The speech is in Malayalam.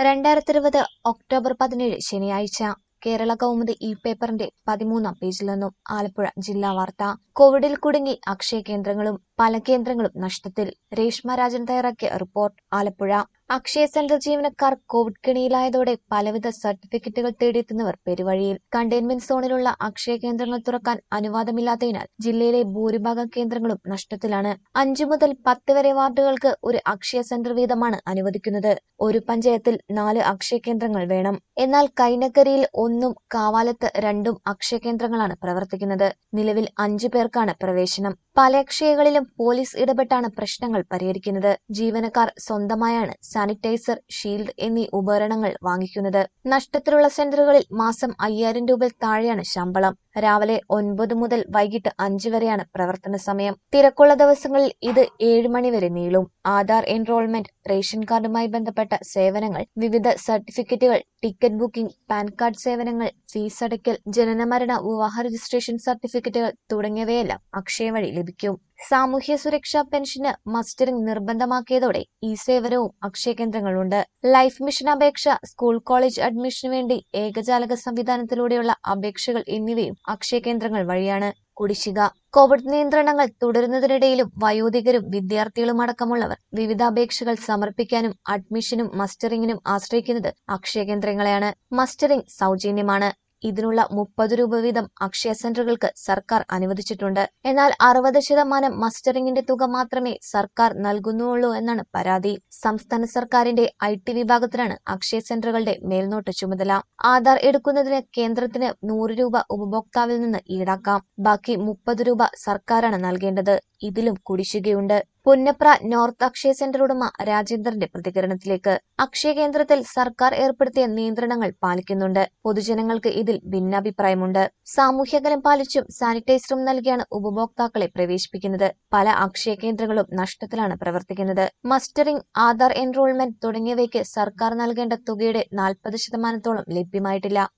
രണ്ടായിരത്തി ഇരുപത് ഒക്ടോബർ പതിനേഴ് ശനിയാഴ്ച കേരള കൗമുദി ഇ പേപ്പറിന്റെ പതിമൂന്നാം പേജിൽ നിന്നും ആലപ്പുഴ ജില്ലാ വാർത്ത കോവിഡിൽ കുടുങ്ങി അക്ഷയ കേന്ദ്രങ്ങളും പല കേന്ദ്രങ്ങളും നഷ്ടത്തിൽ രേഷ്മ രാജൻ തയ്യാറാക്കിയ റിപ്പോർട്ട് ആലപ്പുഴ അക്ഷയ സെന്റർ ജീവനക്കാർ കോവിഡ് കെണിയിലായതോടെ പലവിധ സർട്ടിഫിക്കറ്റുകൾ തേടിയെത്തുന്നവർ പെരുവഴിയിൽ കണ്ടെയ്ൻമെന്റ് സോണിലുള്ള അക്ഷയ കേന്ദ്രങ്ങൾ തുറക്കാൻ അനുവാദമില്ലാത്തതിനാൽ ജില്ലയിലെ ഭൂരിഭാഗം കേന്ദ്രങ്ങളും നഷ്ടത്തിലാണ് അഞ്ചു മുതൽ പത്ത് വരെ വാർഡുകൾക്ക് ഒരു അക്ഷയ സെന്റർ വീതമാണ് അനുവദിക്കുന്നത് ഒരു പഞ്ചായത്തിൽ നാല് അക്ഷയ കേന്ദ്രങ്ങൾ വേണം എന്നാൽ കൈനക്കരിയിൽ ഒന്നും കാവാലത്ത് രണ്ടും അക്ഷയ കേന്ദ്രങ്ങളാണ് പ്രവർത്തിക്കുന്നത് നിലവിൽ അഞ്ചു പേർക്കാണ് പ്രവേശനം പല അക്ഷയകളിലും പോലീസ് ഇടപെട്ടാണ് പ്രശ്നങ്ങൾ പരിഹരിക്കുന്നത് ജീവനക്കാർ സ്വന്തമായാണ് സാനിറ്റൈസർ ഷീൽഡ് എന്നീ ഉപകരണങ്ങൾ വാങ്ങിക്കുന്നത് നഷ്ടത്തിലുള്ള സെന്ററുകളിൽ മാസം അയ്യായിരം രൂപയിൽ താഴെയാണ് ശമ്പളം രാവിലെ ഒൻപത് മുതൽ വൈകിട്ട് അഞ്ച് വരെയാണ് പ്രവർത്തന സമയം തിരക്കുള്ള ദിവസങ്ങളിൽ ഇത് ഏഴ് മണി വരെ നീളും ആധാർ എൻറോൾമെന്റ് റേഷൻ കാർഡുമായി ബന്ധപ്പെട്ട സേവനങ്ങൾ വിവിധ സർട്ടിഫിക്കറ്റുകൾ ടിക്കറ്റ് ബുക്കിംഗ് പാൻ കാർഡ് സേവനങ്ങൾ ഫീസ് അടയ്ക്കൽ ജനനമരണ വിവാഹ രജിസ്ട്രേഷൻ സർട്ടിഫിക്കറ്റുകൾ തുടങ്ങിയവയെല്ലാം അക്ഷയ വഴി ലഭിക്കും സാമൂഹ്യ സുരക്ഷാ പെൻഷന് മസ്റ്ററിംഗ് നിർബന്ധമാക്കിയതോടെ ഈ സേവനവും അക്ഷയ കേന്ദ്രങ്ങളുണ്ട് ലൈഫ് മിഷൻ അപേക്ഷ സ്കൂൾ കോളേജ് അഡ്മിഷനു വേണ്ടി ഏകജാലക സംവിധാനത്തിലൂടെയുള്ള അപേക്ഷകൾ എന്നിവയും അക്ഷയ കേന്ദ്രങ്ങൾ വഴിയാണ് കുടിശ്ശിക കോവിഡ് നിയന്ത്രണങ്ങൾ തുടരുന്നതിനിടയിലും വയോധികരും വിദ്യാർത്ഥികളും അടക്കമുള്ളവർ വിവിധ അപേക്ഷകൾ സമർപ്പിക്കാനും അഡ്മിഷനും മസ്റ്ററിംഗിനും ആശ്രയിക്കുന്നത് അക്ഷയ കേന്ദ്രങ്ങളെയാണ് മസ്റ്ററിംഗ് സൗജന്യമാണ് ഇതിനുള്ള മുപ്പത് രൂപ വീതം അക്ഷയ സെന്ററുകൾക്ക് സർക്കാർ അനുവദിച്ചിട്ടുണ്ട് എന്നാൽ അറുപത് ശതമാനം മസ്റ്ററിംഗിന്റെ തുക മാത്രമേ സർക്കാർ നൽകുന്നുള്ളൂ എന്നാണ് പരാതി സംസ്ഥാന സർക്കാരിന്റെ ഐ ടി വിഭാഗത്തിനാണ് അക്ഷയ സെന്ററുകളുടെ മേൽനോട്ട ചുമതല ആധാർ എടുക്കുന്നതിന് കേന്ദ്രത്തിന് നൂറ് രൂപ ഉപഭോക്താവിൽ നിന്ന് ഈടാക്കാം ബാക്കി മുപ്പത് രൂപ സർക്കാരാണ് നൽകേണ്ടത് ഇതിലും കുടിശ്ശികയുണ്ട് പുന്നപ്ര നോർത്ത് അക്ഷയ സെന്റർ ഉടമ രാജേന്ദ്രന്റെ പ്രതികരണത്തിലേക്ക് അക്ഷയ കേന്ദ്രത്തിൽ സർക്കാർ ഏർപ്പെടുത്തിയ നിയന്ത്രണങ്ങൾ പാലിക്കുന്നുണ്ട് പൊതുജനങ്ങൾക്ക് ഇതിൽ ഭിന്നാഭിപ്രായമുണ്ട് സാമൂഹ്യകലം പാലിച്ചും സാനിറ്റൈസറും നൽകിയാണ് ഉപഭോക്താക്കളെ പ്രവേശിപ്പിക്കുന്നത് പല അക്ഷയ കേന്ദ്രങ്ങളും നഷ്ടത്തിലാണ് പ്രവർത്തിക്കുന്നത് മസ്റ്ററിംഗ് ആധാർ എൻറോൾമെന്റ് തുടങ്ങിയവയ്ക്ക് സർക്കാർ നൽകേണ്ട തുകയുടെ നാൽപ്പത് ശതമാനത്തോളം ലഭ്യമായിട്ടില്ല